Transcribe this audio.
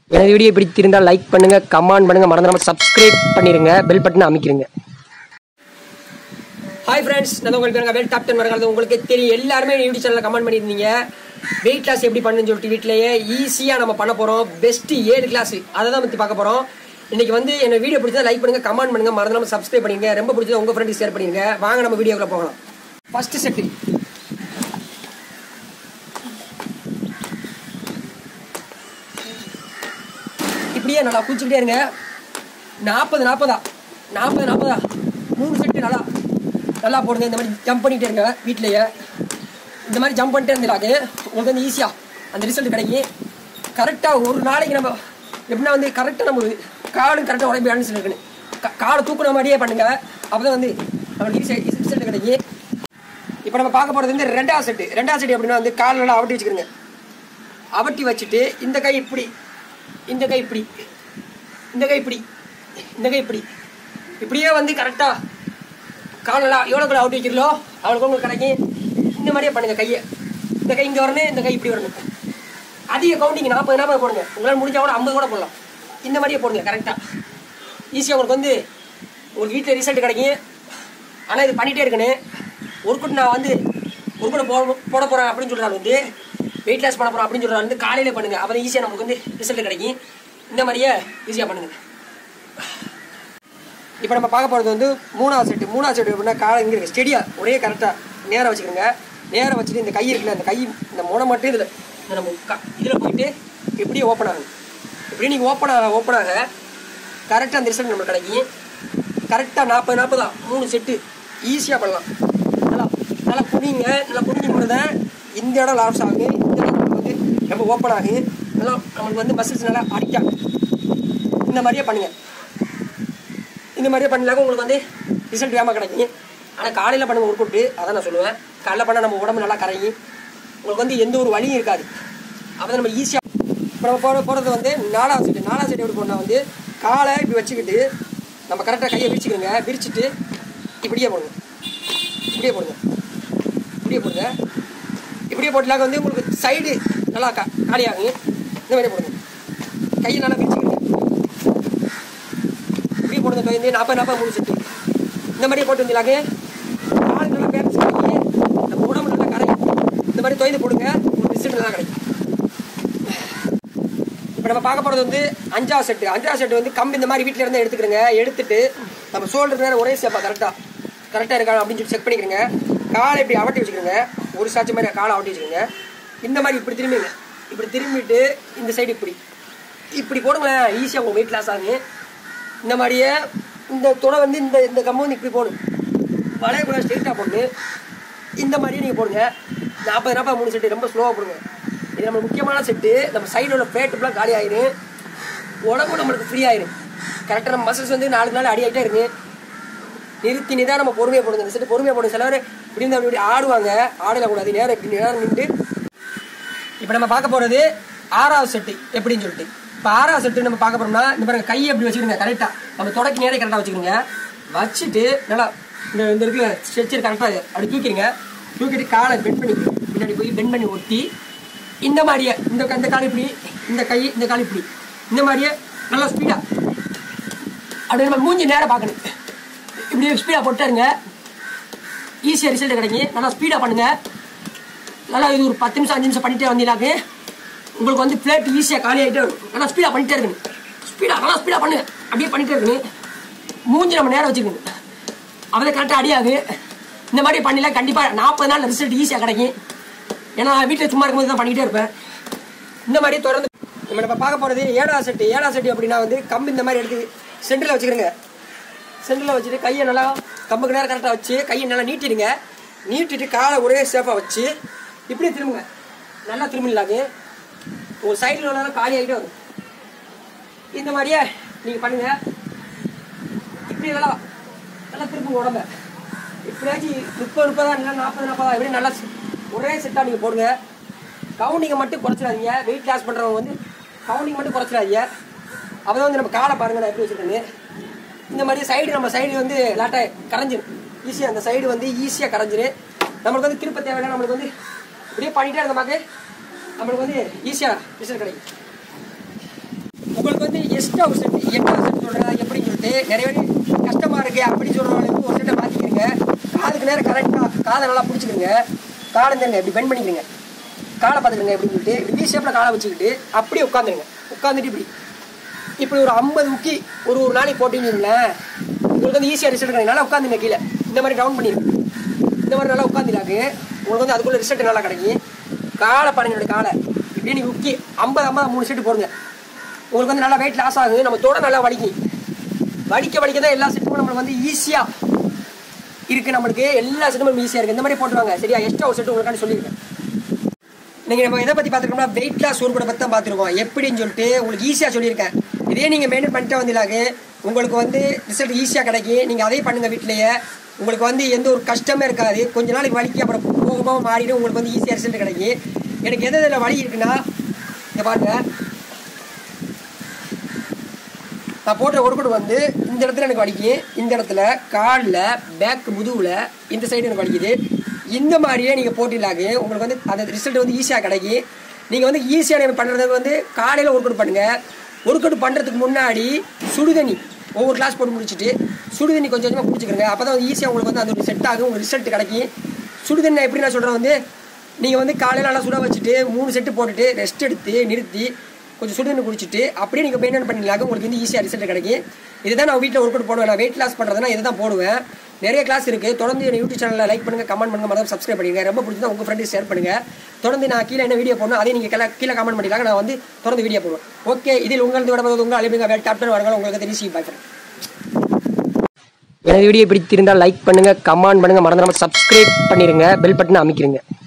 எனது வீடியோ பிடித்திருந்தால் லைக் பண்ணுங்க கமெண்ட் பண்ணுங்க மறந்துடாம சப்ஸ்கிரைப் பண்ணிருங்க பெல் பட்டனை அமைக்கிறீங்க ஹாய் ஃப்ரெண்ட்ஸ் நான் உங்களுக்கு இருக்க வெல் டாப் டென் வரது உங்களுக்கு தெரியும் எல்லாருமே யூடியூப் சேனலில் கமெண்ட் பண்ணியிருந்தீங்க வெயிட் கிளாஸ் எப்படி பண்ணுன்னு சொல்லிட்டு வீட்டிலேயே ஈஸியாக நம்ம பண்ண போகிறோம் பெஸ்ட் ஏழு கிளாஸ் அதை தான் பற்றி பார்க்க போகிறோம் இன்னைக்கு வந்து என்ன வீடியோ பிடிச்சா லைக் பண்ணுங்க கமெண்ட் பண்ணுங்க மறந்துடாம சப்ஸ்கிரைப் பண்ணிருங்க ரொம்ப பிடிச்சது உங்கள் ஃப்ரெண்டுக்கு ஷேர் பண்ணிருங்க வாங்க நம்ம வீடியோக்குள்ள போகலாம் ஃபர்ஸ்ட் செட்டு இப்படியே நல்லா குச்சிக்கிட்டே இருங்க நாற்பது நாற்பதா நாற்பது நாற்பதா மூணு செட்டு நல்லா நல்லா போடுங்க இந்த மாதிரி ஜம்ப் பண்ணிகிட்டே இருங்க வீட்டிலேயே இந்த மாதிரி ஜம்ப் பண்ணிட்டே இருந்தாலே உங்களுக்கு வந்து ஈஸியாக அந்த ரிசல்ட் கிடைக்கும் கரெக்டாக ஒரு நாளைக்கு நம்ம எப்படின்னா வந்து கரெக்டாக நம்ம காலும் கரெக்டாக உடம்பு பேலன்ஸ் இருக்கணும் கா- காலை தூக்குன மாதிரியே பண்ணுங்க அப்போ தான் வந்து நம்மளுக்கு ஈஸியாக ரிசல்ட் கிடைக்கும் இப்போ நம்ம பார்க்க போகிறது வந்து ரெண்டாவது செட்டு ரெண்டாவது செட்டு எப்படின்னா வந்து கால் நல்லா அவட்டி வச்சுக்கிறோங்க அவட்டி வச்சுட்டு இந்த கை இப்படி இந்த கை இப்படி இந்த கை இப்படி இந்த கை இப்படி இப்படியே வந்து கரெக்டாக காலெல்லாம் எவ்வளோ கூட அவுட் வைக்கிறீங்களோ அவ்வளோக்கு உங்களுக்கு கிடைக்கும் இந்த மாதிரியே பண்ணுங்க கையை இந்த கை இங்கே வரணும் இந்த கை இப்படி வரணும் அதிக கவுண்டிங் நாற்பது நாற்பது போடுங்க உங்களால் முடிஞ்சா கூட ஐம்பது கூட போடலாம் இந்த மாதிரியே போடுங்க கரெக்டாக ஈஸியாக உங்களுக்கு வந்து உங்களுக்கு வீட்டில் ரிசல்ட் கிடைக்கும் ஆனால் இது பண்ணிகிட்டே இருக்கணும் ஒரு குட்டு நான் வந்து ஒரு கூட போட போட போகிறேன் அப்படின்னு சொல்கிறாரு வந்து வெயிட் லாஸ் பண்ண போகிறோம் அப்படின்னு சொல்கிறாரு வந்து காலையில் பண்ணுங்கள் அப்போ ஈஸியாக நமக்கு வந்து ரிசல்ட் கிடைக்கும் இந்த மாதிரியே ஈஸியாக பண்ணுங்கள் இப்போ நம்ம பார்க்க போகிறது வந்து மூணாவது செட்டு மூணாவது செட்டு எப்படின்னா காலை இங்கே இருக்கு ஸ்டெடியாக ஒரே கரெக்டாக நேராக வச்சுக்கிறோங்க நேராக வச்சுட்டு இந்த கை இருக்குல்ல அந்த கை இந்த முனை மட்டும் இதில் இந்த நம்ம இதில் போயிட்டு இப்படியே ஓப்பன் ஆகும் இப்படி நீங்கள் ஓப்பன் ஆக ஓப்பன் ஆக கரெக்டாக அந்த ரிசல்ட் நம்மளுக்கு கிடைக்கும் கரெக்டாக நாற்பது நாற்பதா மூணு செட்டு ஈஸியாக பண்ணலாம் நல்லா நல்லா புனிங்க நல்லா புனிஞ்சு போனதை இந்த இடம் லாஸ் ஆகுது இந்த இடம் நம்மளுக்கு வந்து ரொம்ப ஓப்பன் ஆகும் நல்லா நம்மளுக்கு வந்து மசில்ஸ் நல்லா அடிக்கா இந்த மாதிரியே பண்ணுங்கள் இந்த மாதிரியே பண்ணலாக்க உங்களுக்கு வந்து ரிசல்ட் வேகமாக கிடைக்கும் ஆனால் காலையில் பண்ணுங்க ஒர்க் அவுட்டு அதான் நான் சொல்லுவேன் காலையில் பண்ணால் நம்ம உடம்பு நல்லா கரையும் உங்களுக்கு வந்து எந்த ஒரு வலியும் இருக்காது அப்போ நம்ம ஈஸியாக இப்போ நம்ம போகிற போகிறது வந்து நாலாவது செட்டு நாலாவது செட்டு எப்படி போனால் வந்து காலை இப்படி வச்சுக்கிட்டு நம்ம கரெக்டாக கையை விரிச்சுக்கிறோங்க விரிச்சிட்டு இப்படியே போடுங்க இப்படியே போடுங்க இப்படியே போடுங்க இப்படியே போட்டலாக்க வந்து உங்களுக்கு சைடு நல்லா கா காலியாகும் இந்த மாதிரி போடுங்க கையை நல்லா விரிச்சுக்கிறீங்க இப்படி போடுங்க தொய்ந்து நாற்பது நாற்பது மூணு செட்டு இந்த மாதிரி போட்டு வந்தீங்களாக்கு கால் நல்லா பேலன்ஸ் கிடைக்கும் நம்ம உடம்பு நல்லா கரையும் இந்த மாதிரி தொய்ந்து போடுங்க உங்களுக்கு ரிசல்ட் நல்லா கிடைக்கும் இப்போ நம்ம பார்க்க போகிறது வந்து அஞ்சாவது செட்டு அஞ்சாவது செட்டு வந்து கம்பி இந்த மாதிரி வீட்டில் இருந்து எடுத்துக்கிறங்க எடுத்துட்டு நம்ம ஷோல்டர் நேரம் ஒரே சேப்பா கரெக்டாக கரெக்டாக இருக்கா அப்படின்னு சொல்லி செக் பண்ணிக்கிறங்க காலை இப்படி அவட்டி வச்சுக்கிறோங்க ஒரு சாட்சி மாதிரி காலை அவட்டி வச்சுக்கிறோங்க இந்த மாதிரி இப்படி திரும்பிங்க இப்படி திரும்பிட்டு இந்த சைடு இப்படி இப்படி போடுங்களேன் ஈஸியாக உங்கள் வெயிட் லாஸ் ஆகும் இந்த மாதிரியே இந்த துணை வந்து இந்த இந்த கம்பு வந்து இப்படி போடும் வளையக்குள்ள ஸ்ட்ரெயிட்டாக போட்டு இந்த மாதிரியே நீங்கள் போடுங்க நாற்பது நாற்பது மூணு செட்டு ரொம்ப ஸ்லோவாக போடுங்க இது நம்ம முக்கியமான செட்டு நம்ம சைடில் உள்ள ஃபேட்டுலாம் காலி ஆயிரும் உடம்பு நம்மளுக்கு ஃப்ரீ ஆயிரும் கரெக்டாக நம்ம மசில்ஸ் வந்து நாலு நாள் அடி ஆகிட்டே இருக்கு நிறுத்தி நிதான் நம்ம பொறுமையாக போடுங்க இந்த செட்டு பொறுமையாக போடுங்க சிலவர் இப்படி இருந்து அப்படி இப்படி ஆடுவாங்க ஆடக்கூடாது நேரம் இப்படி நேரம் நின்று இப்போ நம்ம பார்க்க போகிறது ஆறாவது செட்டு எப்படின்னு சொல்லிட்டு இப்போ ஆறாவது செட்டு நம்ம பார்க்க போறோம்னா இந்த பாருங்க கையை எப்படி வச்சுக்கோங்க கரெக்டாக நம்ம தொடக்கி நேரே கரெக்டாக வச்சுக்கோங்க வச்சுட்டு நல்லா இந்த இந்த இருக்குல்ல ஸ்ட்ரெச்சர் கரெக்டாக அப்படி தூக்கிடுங்க தூக்கிட்டு காலை பெண்ட் பண்ணி பின்னாடி போய் பெண்ட் பண்ணி ஒட்டி இந்த மாதிரியே இந்த க- இந்த கால் இப்படி இந்த கை இந்த கால் இப்படி இந்த மாதிரியே நல்லா ஸ்பீடாக அப்படி நம்ம மூஞ்சி நேரம் பார்க்கணும் இப்படி ஸ்பீடாக போட்டாருங்க ஈஸியாக ரிசல்ட் கிடைக்கும் நல்லா ஸ்பீடாக பண்ணுங்கள் நல்லா இது ஒரு பத்து நிமிஷம் அஞ்சு நிமிஷம் பண்ணிட்டே வந்தீங்கன்னாக்கு உங்களுக்கு வந்து பிளேட் ஈஸியாக காலி ஆகிட்டே வரும் நல்லா ஸ்பீடாக பண்ணிட்டே இருக்கணும் ஸ்பீடாக நல்லா ஸ்பீடாக பண்ணுங்க அப்படியே பண்ணிட்டே இருக்கணும் மூஞ்சி நம்ம நேரம் வச்சுக்கணும் அவரை கரெக்டாக அடியாது இந்த மாதிரி பண்ணிலாம் கண்டிப்பாக நாற்பது நாள் ரிசல்ட் ஈஸியாக கிடைக்கும் ஏன்னா வீட்டில் சும்மா இருக்கும்போது தான் பண்ணிக்கிட்டே இருப்பேன் இந்த மாதிரி தொடர்ந்து நம்ம நம்ம பார்க்க போகிறது ஏழாவது செட்டு ஏழாவது செட்டு அப்படின்னா வந்து கம்பு இந்த மாதிரி எடுத்து சென்டரில் வச்சுக்கிறோங்க சென்டரில் வச்சுட்டு கையை நல்லா கம்புக்கு நேரம் கரெக்டாக வச்சு கையை நல்லா நீட்டிடுங்க நீட்டிட்டு காலை ஒரே சேஃபாக வச்சு இப்படி திரும்புங்க நல்லா திரும்பிடலாங்க உங்கள் சைடில் உள்ளதெல்லாம் காலி ஆகிட்டே வரும் இந்த மாதிரியே நீங்கள் பண்ணுங்க இப்படி நல்லா நல்லா திரும்புங்க உடம்ப இப்படியாச்சும் முப்பது முப்பதா இல்லை நாற்பது நாற்பதா இப்படி நல்லா சி- ஒரே செட்டாக நீங்கள் போடுங்க கவுண்டிங்கை மட்டும் குறைச்சிடாதீங்க வெயிட் லாஸ் பண்ணுறவங்க வந்து கவுண்டிங் மட்டும் குறைச்சிடாதீங்க அப்போ வந்து நம்ம காலை பாருங்க நான் எப்படி வச்சுருக்கேன்னு இந்த மாதிரி சைடு நம்ம சைடு வந்து லாட்டை கரைஞ்சிரும் ஈஸியாக அந்த சைடு வந்து ஈஸியாக கரைஞ்சிரும் நம்மளுக்கு வந்து திருப்ப தேவையில்லை நம்மளுக்கு வந்து இப்படியே பண்ணிட்டே இருந்தோமாக்கு நம்மளுக்கு வந்து ஈஸியாக ரிசல்ட் கிடைக்கும் எக்ஸ்ட்ரா ஒரு செட் எட்டாவது செட் சொல்கிறேன் எப்படின்னு சொல்லிட்டு நிறைய பேர் கஷ்டமாக இருக்கு அப்படின்னு சொல்கிறவங்களுக்கு ஒரு செட்டை மாற்றிக்கிறங்க காதுக்கு நேரம் கரெக்டாக காதை நல்லா பிடிச்சிக்கிறங்க காலை தருங்க இப்படி பெண்ட் பண்ணிக்கிறங்க காலை பார்த்துக்கிறங்க எப்படின்னு சொல்லிட்டு இப்படி வி ஷேப்பில் காலை வச்சுக்கிட்டு அப்படியே உட்காந்துருங்க உட்காந்துட்டு இப்படி இப்படி ஒரு ஐம்பது முக்கி ஒரு ஒரு நாளைக்கு போட்டீங்கன்னு உங்களுக்கு வந்து ஈஸியாக ரிசல்ட் கிடைக்கும் நல்லா உட்காந்துங்க கீழே இந்த மாதிரி டவுன் பண்ணிடுங்க இந்த மாதிரி நல்லா உட்காந்துலாக்கு உங்களுக்கு வந்து அதுக்குள்ள ரிசல்ட் நல்லா கிடைக்கும் காலை பாருங்க என்னோட காலை இப்படி நீங்கள் முக்கி ஐம்பது ஐம்பது மூணு செட்டு போடுங்க உங்களுக்கு வந்து நல்லா வெயிட் லாஸ் ஆகுது நம்ம தொட நல்லா வலிக்கும் வலிக்க வலிக்க தான் எல்லா செட்டுமே நம்மளுக்கு வந்து ஈஸியாக இருக்குது நம்மளுக்கு எல்லா செட்டுமே ஈஸியாக இருக்குது இந்த மாதிரி போட்டுருவாங்க சரியா எக்ஸ்ட்ரா ஒரு செட்டு உங்களுக்காண்டி சொல்லியிருக்கேன் நீங்கள் நம்ம எதை பற்றி பார்த்துருக்கோம்னா வெயிட் லாஸ் உருப்படை பற்றி தான் பார்த்துருக்கோம் எப்படின்னு சொல்லிட்டு உங்களுக்கு ஈஸியாக சொல்லியிருக்கேன் இதே நீங்கள் மெயின்டைன் பண்ணிட்டு வந்தீங்களாக்கு உங்களுக்கு வந்து ரிசல்ட் ஈஸியாக கிடைக்கும் நீங்கள் அதே பண்ணுங்கள் வீட்டிலேயே உங்களுக்கு வந்து எந்த ஒரு கஷ்டமே இருக்காது கொஞ்ச நாளைக்கு வலிக்கு அப்புறம் போக போக மாறிடும் உங்களுக்கு வந்து ஈஸியாக ரிசல்ட் கிடைக்கும் எனக்கு எது இதில் வலி இருக்குன்னா இங்கே பாருங்க நான் போட்ட ஒர்க்கவுட் வந்து இந்த இடத்துல எனக்கு வலிக்கும் இந்த இடத்துல காலில் பேக் முதுகில் இந்த சைடு எனக்கு வலிக்குது இந்த மாதிரியே நீங்கள் போட்டிலாக உங்களுக்கு வந்து அந்த ரிசல்ட் வந்து ஈஸியாக கிடைக்கும் நீங்கள் வந்து ஈஸியாக நீங்கள் பண்ணுறதுக்கு வந்து காலையில் ஒர்க் அவுட் பண்ணுங்கள் ஒர்க் அவுட் பண்ணுறதுக்கு முன்னாடி சுடுதண்ணி ஒவ்வொரு கிளாஸ் போட்டு முடிச்சுட்டு சுடுதண்ணி கொஞ்சம் கொஞ்சமாக குடிச்சிக்கிறங்க அப்போ தான் வந்து ஈஸியாக உங்களுக்கு வந்து அந்த செட் ஆகும் உங்களுக்கு ரிசல்ட் கிடைக்கும் சுடுதண்ணி எப்படி நான் சொல்கிறேன் வந்து நீங்கள் வந்து காலையில் நல்லா சுட வச்சுட்டு மூணு செட்டு போட்டுட்டு ரெஸ்ட் எடுத்து நிறுத்தி கொஞ்சம் சுடுதண்ணி குடிச்சிட்டு அப்படியே நீங்கள் மெயின்டைன் பண்ணிங்களாக்க உங்களுக்கு வந்து ஈஸியாக ரிசல்ட் கிடைக்கும் இதுதான் நான் வீட்டில் ஒர்க் அவுட் போடுவேன் நான் வெயிட் லாஸ் பண்ணுறதுனா இதை தான் போடுவேன் நிறைய கிளாஸ் இருக்குது தொடர்ந்து என் யூடியூப் சேனலில் லைக் பண்ணுங்கள் கமெண்ட் பண்ணுங்கள் மறந்து சப்ஸ்கிரைப் பண்ணிங்க ரொம்ப பிடிச்சதா உங்கள் ஃப்ரெண்ட்ஸ் ஷேர் பண்ணுங்கள் தொடர்ந்து நான் கீழே என்ன வீடியோ போடணும் அதே நீங்கள் கீழே கீழே கமெண்ட் பண்ணிக்கலாம் நான் வந்து தொடர்ந்து வீடியோ போடுவேன் ஓகே இதில் உங்களுக்கு விட உங்கள் அழிப்புங்க வேறு கேப்டன் வரங்கள் உங்களுக்கு தெரிஞ்சு பாய் ஃப்ரெண்ட் எனது வீடியோ பிடித்திருந்தால் லைக் பண்ணுங்கள் கமெண்ட் பண்ணுங்கள் மறந்துடாமல் சப்ஸ்கிரைப் பண்ணிடுங்க பெல் பட்டனை அமைக்கிறீங்க